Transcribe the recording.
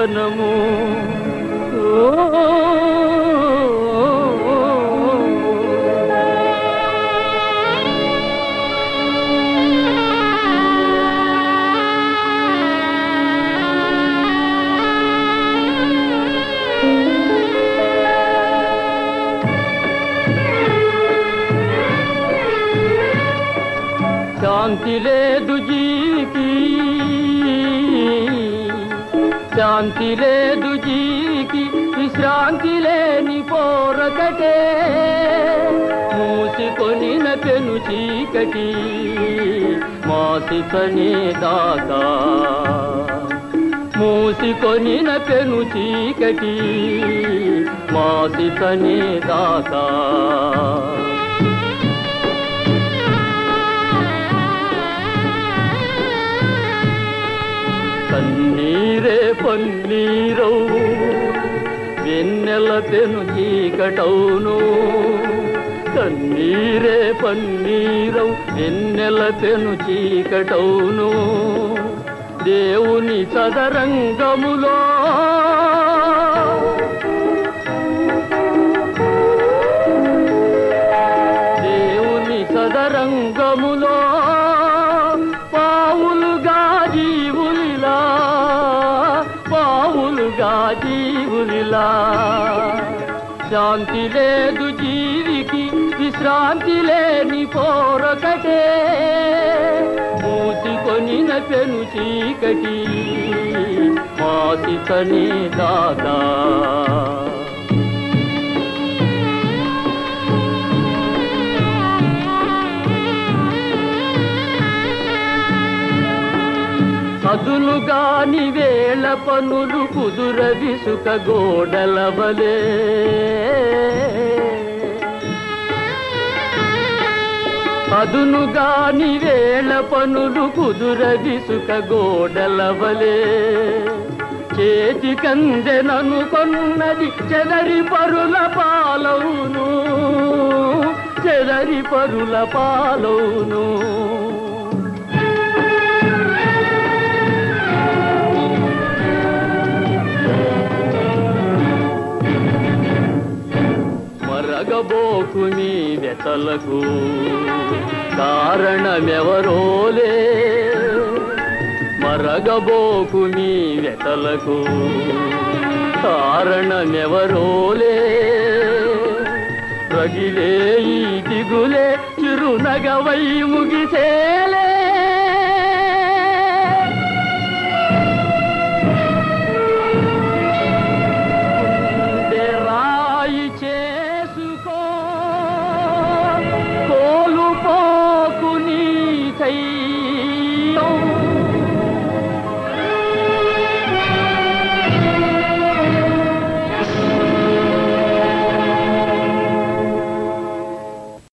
జీవనము శాంతి లేదు జీవికి శాంతి లేదు జీవికి విశ్రాంతి లేని పోరకటే మూసుకొని పెను చీకటి మాసికనే దాకా మూసుకొని పెను చీకటి మాసికనే దాకా కన్నీరే పన్నీరవు వెన్నెల పెను చీకటౌను కన్నీరే పన్నీరవు వెన్నెల పెను చీకటౌను దేవుని సదరంగములో దేవుని సదరంగములో పావులుగా జీవులిలా పావులుగా జీవులిలా శాంతి లేదు జీవికి విశ్రాంతి లేని పోరకటే మూసుకొని పెను చీకటి మాసికని దాదా అదులు గాని వేళ పనులు కుదుర విసుక గోడల వలే అదును గాని వేళ పనులు కుదుర విసుక గోడల వలే చేతి కందెనను కొన్నది చెదరి పరుల పాలవును చెదరి పరుల పాలవును మరగబోకు నీ వెతలకు కారణమెవరోలే మరగబోకు నీ వెతలకు కారణమెవరోలే రగిలే ఈ దిగులే చిరునగవై ముగిసేలే